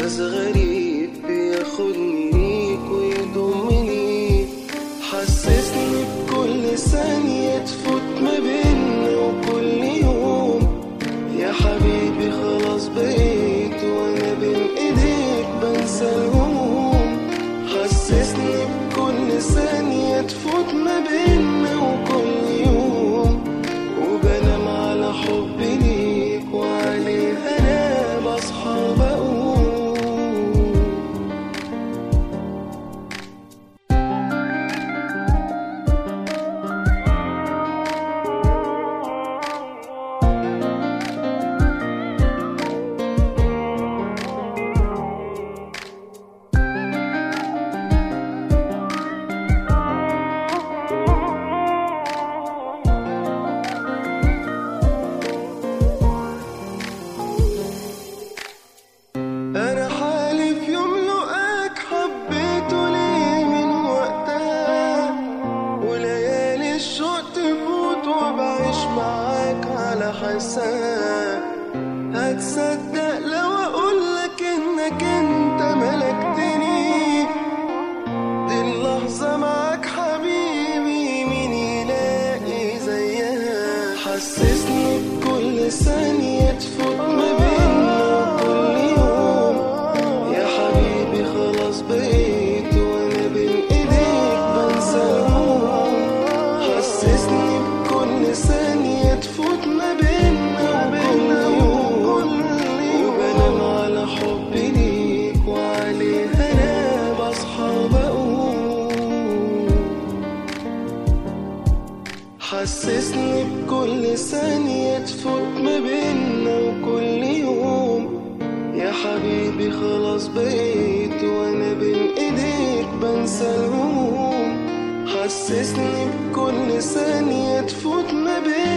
إحساس غريب بياخدني ليك ويضمني حسسني بكل ثانية تفوت ما بينا وكل يوم يا حبيبي خلاص بقيت وأنا بين إيديك بنسى الهموم حسسني بكل ثانية تفوت ما بينا وكل يوم وبنام على حبي ليك وعليه أنا بصحى وبقوم أنا حالف يوم لقاك حبيته ليه من وقتها وليالي الشوق تفوت وبعيش معاك على حساب هتصدق لو أقولك إنك أنت ملكتني دي اللحظة معاك حبيبي مين يلاقي زيها حسسني بكل ثانية تفوت ما بينا وكل يوم يا حبيبي خلاص بقيت وانا بين ايديك بنسى الهموم حسسني بكل ثانية تفوت ما بينا وكل يوم وبنام على حبي ليك وعليه انا بصحى وبقوم حسسني بكل ثانية تفوت ما بينا وكل يوم يا حبيبي خلاص بقيت وانا بين ايديك بنسى الهموم حسسني بكل ثانية تفوت ما بينا